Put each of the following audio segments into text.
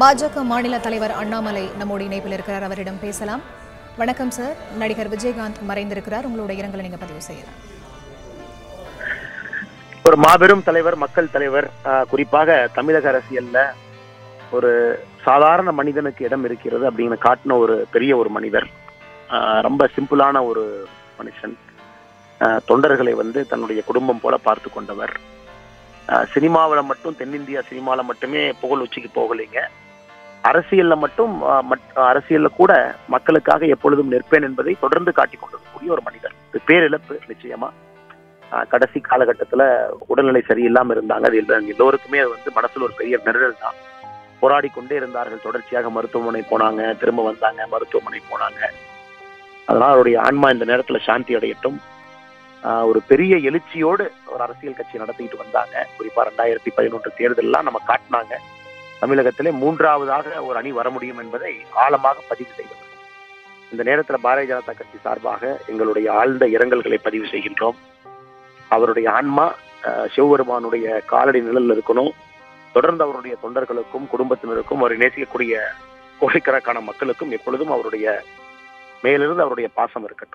பாஜக மாநில தலைவர் அண்ணாமலை நம்மோடு இணைப்பில் இருக்கிறார் அவரிடம் பேசலாம் வணக்கம் சார் நடிகர் விஜயகாந்த் மறைந்திருக்கிறார் உங்களோட இரங்கலை நீங்க பதிவு செய்யலாம் ஒரு மாபெரும் தலைவர் மக்கள் தலைவர் ஆஹ், குறிப்பாக தமிழக அரசியல்ல ஒரு சாதாரண மனிதனுக்கு இடம் இருக்கிறது அப்படின்னு காட்டின ஒரு பெரிய ஒரு மனிதர் ஆஹ், ரொம்ப சிம்பிளான ஒரு மனுஷன் ஆஹ், தொண்டர்களை வந்து தன்னுடைய குடும்பம் போல பார்த்து கொண்டவர் சினிமாவில் மட்டும் தென்னிந்தியா சினிமாவில் மட்டுமே புகழ் உச்சிக்கு போகலைங்க அரசியல்ல மட்டும் ஆஹ், மட்- அரசியல்ல கூட மக்களுக்காக எப்பொழுதும் நிற்பேன் என்பதை தொடர்ந்து காட்டிக் கொண்டிருக்கக்கூடிய ஒரு மனிதர் இது பேரிழப்பு நிச்சயமா ஆஹ் கடைசி காலகட்டத்துல உடல்நிலை சரியில்லாம இருந்தாங்க அது எல்லா- எல்லோருக்குமே அது வந்து மனசுல ஒரு பெரிய நெருடல் தான் போராடி கொண்டே இருந்தார்கள் தொடர்ச்சியாக மருத்துவமனை போனாங்க திரும்ப வந்தாங்க மருத்துவமனை போனாங்க அதனால அவருடைய ஆன்மா இந்த நேரத்துல சாந்தி அடையட்டும் ஆஹ் ஒரு பெரிய எழுச்சியோடு ஒரு அரசியல் கட்சி நடத்திட்டு வந்தாங்க குறிப்பா ரெண்டாயிரத்தி பதினொன்று தேர்தலெல்லாம் நம்ம காட்டினாங்க தமிழகத்திலே மூன்றாவதாக ஒரு அணி வர முடியும் என்பதை ஆழமாக பதிவு செய்தது இந்த நேரத்துல பாரதிய ஜனதா கட்சி சார்பாக எங்களுடைய ஆழ்ந்த இரங்கல்களை பதிவு செய்கின்றோம் அவருடைய ஆன்மா அஹ், சிவபெருமானுடைய காலடி நிழல்ல இருக்கணும் தொடர்ந்து அவருடைய தொண்டர்களுக்கும் குடும்பத்தினருக்கும் அவரை நேசிக்கக்கூடிய கோடிக்கணக்கான மக்களுக்கும் எப்பொழுதும் அவருடைய மேலிருந்து அவருடைய பாசம் இருக்கட்டும்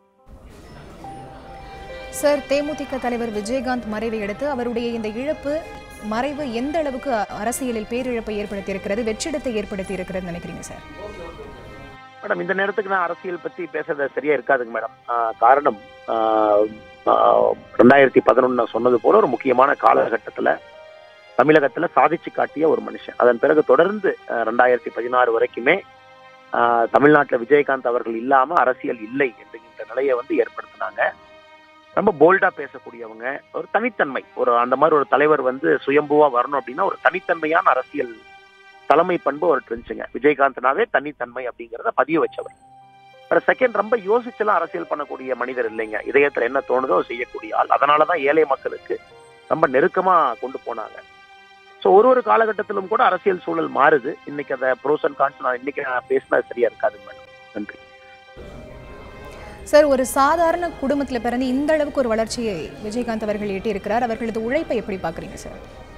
சார் தேமுதிக தலைவர் விஜயகாந்த் மறைவை அடுத்து அவருடைய இந்த இழப்பு மறைவு எந்த அளவுக்கு அரசியலில் பேரிழப்பை ஏற்படுத்தி இருக்கிறது வெற்றிடத்தை ஏற்படுத்தி இருக்கிறது நினைக்கிறீங்க சார் மேடம் இந்த நேரத்துக்கு நான் அரசியல் பத்தி பேசுறது சரியா இருக்காதுங்க மேடம் ஆஹ், காரணம் ஆஹ், ஆஹ், ரெண்டாயிரத்தி பதினொன்னு சொன்னது போல ஒரு முக்கியமான காலகட்டத்துல தமிழகத்துல சாதிச்சு காட்டிய ஒரு மனுஷன் அதன் பிறகு தொடர்ந்து ஆஹ், ரெண்டாயிரத்தி பதினாறு வரைக்குமே ஆஹ், தமிழ்நாட்டுல விஜயகாந்த் அவர்கள் இல்லாம அரசியல் இல்லை என்கின்ற நிலையை வந்து ஏற்படுத்தினாங்க ரொம்ப போல்டா பேசக்கூடியவங்க ஒரு தனித்தன்மை ஒரு அந்த மாதிரி ஒரு தலைவர் வந்து சுயம்புவா வரணும் அப்படின்னா ஒரு தனித்தன்மையான அரசியல் தலைமை பண்பு ஒரு இருந்துச்சுங்க விஜயகாந்த்னாவே தனித்தன்மை அப்படிங்கிறத பதிய வச்சவர் செகண்ட் ரொம்ப யோசிச்செல்லாம் அரசியல் பண்ணக்கூடிய மனிதர் இல்லைங்க இதயத்துல என்ன தோணுதோ செய்யக்கூடிய ஆள் அதனாலதான் ஏழை மக்களுக்கு ரொம்ப நெருக்கமா கொண்டு போனாங்க ஸோ ஒரு ஒரு காலகட்டத்திலும் கூட அரசியல் சூழல் மாறுது இன்னைக்கு அதை ப்ரோஸ் அண்ட் கான்ஸ் நான் இன்னைக்கு நான் பேசினது சரியா இருக்காது மேடம் நன்றி சார் ஒரு சாதாரண குடும்பத்தில் பிறந்து இந்த அளவுக்கு ஒரு வளர்ச்சியை விஜயகாந்த் அவர்கள் எட்டியிருக்கிறார் அவர்களது உழைப்பை எப்படி பார்க்குறீங்க சார்